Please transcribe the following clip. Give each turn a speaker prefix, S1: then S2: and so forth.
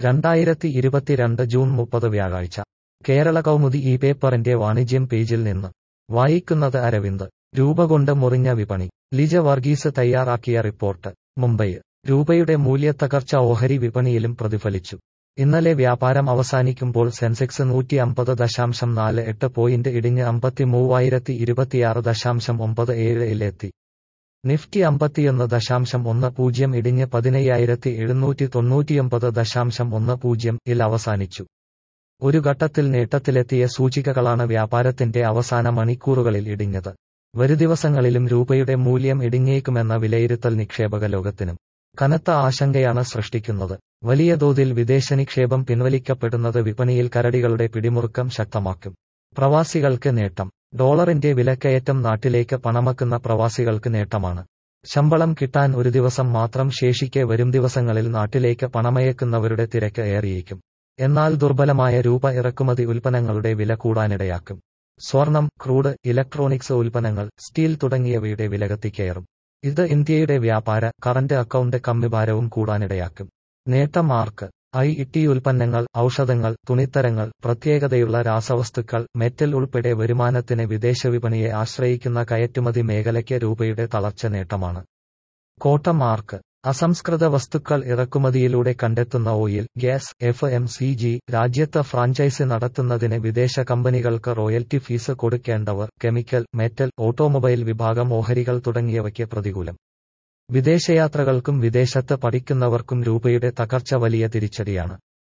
S1: രണ്ടായിരത്തി ഇരുപത്തിരണ്ട് ജൂൺ മുപ്പത് വ്യാഴാഴ്ച കേരള കൗമുദി ഈ പേപ്പറിന്റെ വാണിജ്യം പേജിൽ നിന്ന് വായിക്കുന്നത് അരവിന്ദ് രൂപ കൊണ്ട് മുറിഞ്ഞ വിപണി ലിജ വർഗീസ് തയ്യാറാക്കിയ റിപ്പോർട്ട് മുംബൈ രൂപയുടെ മൂല്യത്തകർച്ച ഓഹരി വിപണിയിലും പ്രതിഫലിച്ചു ഇന്നലെ വ്യാപാരം അവസാനിക്കുമ്പോൾ സെൻസെക്സ് നൂറ്റി അമ്പത് ദശാംശം നാല് എട്ട് പോയിന്റ് ഇടിഞ്ഞ് അമ്പത്തി മൂവായിരത്തി ഇരുപത്തിയാറ് ദശാംശം ഒമ്പത് ഏഴിലെത്തി നിഫ്റ്റി അമ്പത്തിയൊന്ന് ദശാംശം ഒന്ന് പൂജ്യം ഇടിഞ്ഞ് പതിനയ്യായിരത്തി എഴുന്നൂറ്റി തൊണ്ണൂറ്റിയൊമ്പത് ദശാംശം ഒന്ന് പൂജ്യം ഇൽ അവസാനിച്ചു ഒരു ഘട്ടത്തിൽ നേട്ടത്തിലെത്തിയ സൂചികകളാണ് വ്യാപാരത്തിന്റെ അവസാന മണിക്കൂറുകളിൽ ഇടിഞ്ഞത് വരുദിവസങ്ങളിലും രൂപയുടെ മൂല്യം ഇടിഞ്ഞേക്കുമെന്ന വിലയിരുത്തൽ നിക്ഷേപക ലോകത്തിനും കനത്ത ആശങ്കയാണ് സൃഷ്ടിക്കുന്നത് വലിയ തോതിൽ വിദേശ നിക്ഷേപം പിൻവലിക്കപ്പെടുന്നത് വിപണിയിൽ കരടികളുടെ പിടിമുറുക്കം ശക്തമാക്കും പ്രവാസികൾക്ക് നേട്ടം ഡോളറിന്റെ വിലക്കയറ്റം നാട്ടിലേക്ക് പണമക്കുന്ന പ്രവാസികൾക്ക് നേട്ടമാണ് ശമ്പളം കിട്ടാൻ ഒരു ദിവസം മാത്രം ശേഷിക്കെ വരും ദിവസങ്ങളിൽ നാട്ടിലേക്ക് പണമയക്കുന്നവരുടെ തിരക്ക് ഏറിയേക്കും എന്നാൽ ദുർബലമായ രൂപ ഇറക്കുമതി ഉൽപ്പന്നങ്ങളുടെ വില കൂടാനിടയാക്കും സ്വർണം ക്രൂഡ് ഇലക്ട്രോണിക്സ് ഉൽപ്പന്നങ്ങൾ സ്റ്റീൽ തുടങ്ങിയവയുടെ വിലകത്തിക്കയറും ഇത് ഇന്ത്യയുടെ വ്യാപാര കറന്റ് അക്കൗണ്ട് കമ്മിഭാരവും കൂടാനിടയാക്കും നേട്ടം ആർക്ക് ഐ ഇ ഉൽപ്പന്നങ്ങൾ ഔഷധങ്ങൾ തുണിത്തരങ്ങൾ പ്രത്യേകതയുള്ള രാസവസ്തുക്കൾ മെറ്റൽ ഉൾപ്പെടെ വരുമാനത്തിന് വിദേശ വിപണിയെ ആശ്രയിക്കുന്ന കയറ്റുമതി മേഖലയ്ക്ക് രൂപയുടെ തളർച്ച നേട്ടമാണ് കോട്ടം ആർക്ക് അസംസ്കൃത വസ്തുക്കൾ ഇറക്കുമതിയിലൂടെ കണ്ടെത്തുന്ന oil gas F M C G രാജ്യത്ത് ഫ്രാഞ്ചൈസി നടത്തുന്നതിന് വിദേശ കമ്പനികൾക്ക് റോയൽറ്റി ഫീസ് കൊടുക്കേണ്ടവർ കെമിക്കൽ മെറ്റൽ ഓട്ടോമൊബൈൽ വിഭാഗം ഓഹരികൾ തുടങ്ങിയവയ്ക്ക് പ്രതികൂലം വിദേശയാത്രകൾക്കും വിദേശത്ത് പഠിക്കുന്നവർക്കും രൂപയുടെ തകർച്ച വലിയ തിരിച്ചടിയാണ്